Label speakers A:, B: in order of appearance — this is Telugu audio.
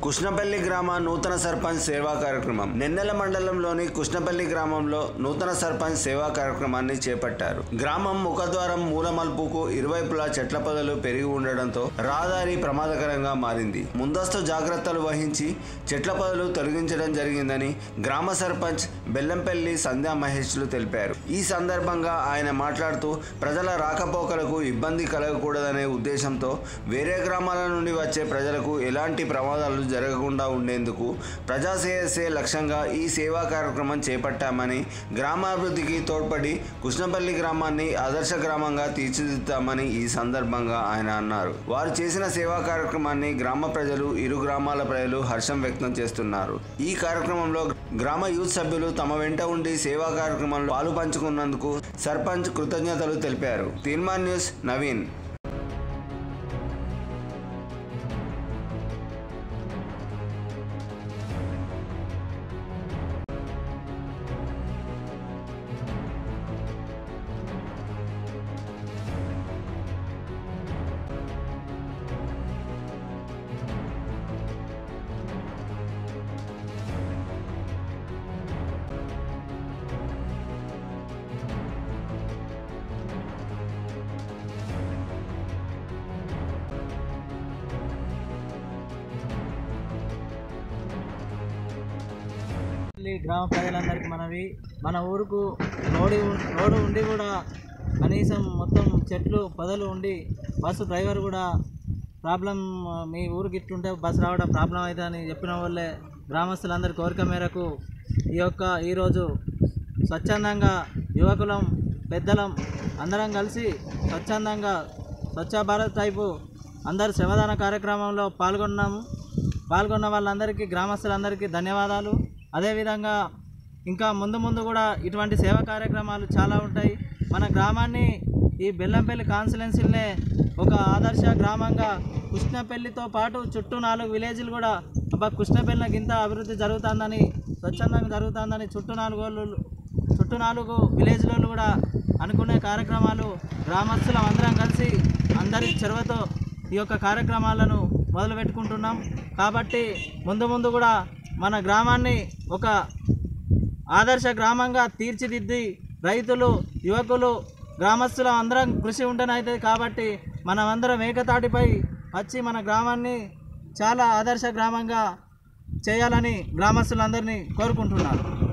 A: కుష్నపల్లి గ్రామ నూతన సర్పంచ్ సేవా కార్యక్రమం నెన్నెల మండలంలోని కుష్నపల్లి గ్రామంలో నూతన సర్పంచ్ సేవా కార్యక్రమాన్ని చేపట్టారు గ్రామం ముఖద్వారం మూలమల్పుకు ఇరువైపులా చెట్ల పొదలు పెరిగి ఉండడంతో రహదారి ప్రమాదకరంగా మారింది ముందస్తు జాగ్రత్తలు వహించి చెట్ల పొదలు తొలగించడం జరిగిందని గ్రామ సర్పంచ్ బెల్లంపల్లి సంధ్యా మహేష్లు తెలిపారు ఈ సందర్భంగా ఆయన మాట్లాడుతూ ప్రజల రాకపోకలకు ఇబ్బంది కలగకూడదనే ఉద్దేశంతో వేరే గ్రామాల నుండి వచ్చే ప్రజలకు ఎలాంటి ప్రమాదాలు జరగకుండా ఉండేందుకు ప్రజాశ్రేయస్సే లక్ష్యంగా ఈ సేవా కార్యక్రమం చేపట్టామని గ్రామాభివృద్ధికి తోడ్పడి కృష్ణపల్లి గ్రామాన్ని ఆదర్శ గ్రామంగా తీర్చిదిద్దామని ఈ సందర్భంగా ఆయన అన్నారు వారు చేసిన సేవా కార్యక్రమాన్ని గ్రామ ప్రజలు ఇరు గ్రామాల ప్రజలు హర్షం వ్యక్తం చేస్తున్నారు ఈ కార్యక్రమంలో గ్రామ యూత్ సభ్యులు తమ వెంట ఉండి సేవా కార్యక్రమంలో పాలు పంచుకున్నందుకు సర్పంచ్ కృతజ్ఞతలు తెలిపారు తీర్మాన్ న్యూస్ నవీన్
B: ఈ గ్రామ ప్రజలందరికీ మనవి మన ఊరుకు రోడ్డు రోడ్డు ఉండి కూడా కనీసం మొత్తం చెట్లు పొదలు ఉండి బస్సు డ్రైవర్ కూడా ప్రాబ్లం మీ ఊరికి ఇట్లుంటే బస్సు రావడం ప్రాబ్లం అవుతుందని చెప్పిన వాళ్ళే గ్రామస్తులందరి కోరిక మేరకు ఈ యొక్క ఈరోజు స్వచ్ఛందంగా యువకులం పెద్దలం అందరం కలిసి స్వచ్ఛందంగా స్వచ్ఛ భారత్ టైపు అందరు శ్రమదాన కార్యక్రమంలో పాల్గొన్నాము పాల్గొన్న వాళ్ళందరికీ గ్రామస్తులందరికీ ధన్యవాదాలు అదేవిధంగా ఇంకా ముందు ముందు కూడా ఇటువంటి సేవా కార్యక్రమాలు చాలా ఉంటాయి మన గ్రామాన్ని ఈ బెల్లంపల్లి కాన్స్టిట్యున్సీలనే ఒక ఆదర్శ గ్రామంగా కృష్ణపల్లితో పాటు చుట్టూ నాలుగు విలేజ్లు కూడా అబ్బా కృష్ణపల్లికి ఇంత అభివృద్ధి జరుగుతుందని స్వచ్ఛందంగా జరుగుతుందని చుట్టూ నాలుగు వాళ్ళు చుట్టూ నాలుగు విలేజ్లలో కూడా అనుకునే కార్యక్రమాలు గ్రామస్తులం అందరం కలిసి అందరి చొరవతో ఈ యొక్క కార్యక్రమాలను మొదలు పెట్టుకుంటున్నాం కాబట్టి ముందు ముందు కూడా మన గ్రామాన్ని ఒక ఆదర్శ గ్రామంగా తీర్చిదిద్ది రైతులు యువకులు గ్రామస్తులం అందరం కృషి ఉంటేనైతే కాబట్టి మనమందరం ఏకతాటిపై వచ్చి మన గ్రామాన్ని చాలా ఆదర్శ గ్రామంగా చేయాలని గ్రామస్తులందరినీ కోరుకుంటున్నారు